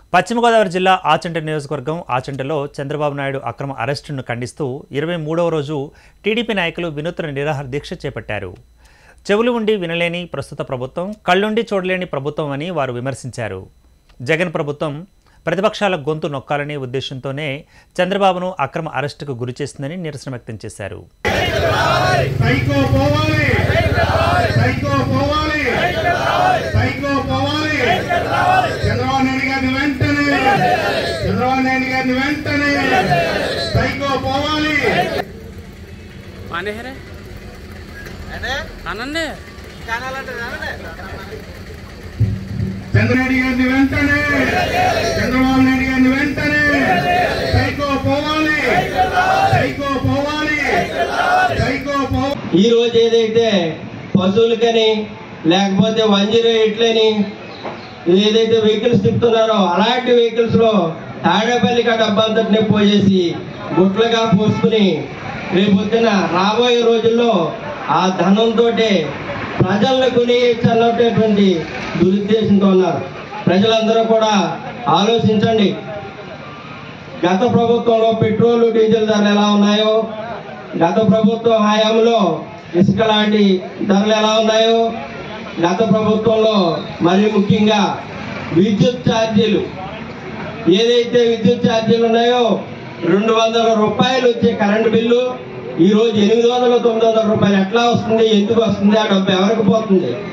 పశ్చిమ గోదావరి జిల్లా ఆచంట నియోజకవర్గం ఆచంటలో చంద్రబాబు నాయుడు అక్రమ అరెస్టును ఖండిస్తూ ఇరవై మూడవ రోజు టీడీపీ నాయకులు వినూత్న నిరాహార దీక్ష చేపట్టారు చెవులు ఉండి వినలేని ప్రస్తుత ప్రభుత్వం కళ్ళుండి చూడలేని ప్రభుత్వం అని వారు విమర్శించారు జగన్ ప్రభుత్వం ప్రతిపక్షాల గొంతు నొక్కాలనే ఉద్దేశంతోనే చంద్రబాబును అక్రమ అరెస్టుకు గురి చేసిందని నిరసన వ్యక్తం చేశారు సైకో పోవాలి సైకో పోవాలి సైకో పోవాలి చంద్రబాబు నాయుడు గారిని వెంటనే చంద్రబాబు నాయుడు గారిని వెంటనే సైకో పోవాలి మానేహరే అనండి చంద్రనాయుడు గారిని వెంటనే చంద్రబాబు నాయుడు గారిని వెంటనే సైకో పోవాలి సైకో పోవాలి సైకో పోవాలి ఈ రోజు ఏదైతే పశువులకని లేకపోతే వన్ జీరో ఎయిట్లని ఏదైతే వెహికల్స్ తిప్పుతున్నారో అలాంటి వెహికల్స్ లో తాడేపల్లి కాడ డబ్బంతటిని పోసేసి గుట్లుగా పోసుకుని రేపొద్దున రాబోయే రోజుల్లో ఆ ధనంతో ప్రజలను కొనియచ్చన్నటువంటి దురుద్దేశంతో ఉన్నారు ప్రజలందరూ కూడా ఆలోచించండి గత ప్రభుత్వంలో పెట్రోల్ డీజిల్ ధరలు ఎలా ఉన్నాయో గత ప్రభుత్వ హయాంలో ఇసుక లాంటి ధరలు ఎలా ఉన్నాయో గత ప్రభుత్వంలో మరి ముఖ్యంగా విద్యుత్ ఛార్జీలు ఏదైతే విద్యుత్ ఛార్జీలు ఉన్నాయో రెండు వందల రూపాయలు వచ్చే కరెంటు బిల్లు ఈ రోజు ఎనిమిది వందల తొమ్మిది వందల రూపాయలు ఎట్లా వస్తుంది ఎందుకు వస్తుంది ఆ డబ్బు ఎవరికి పోతుంది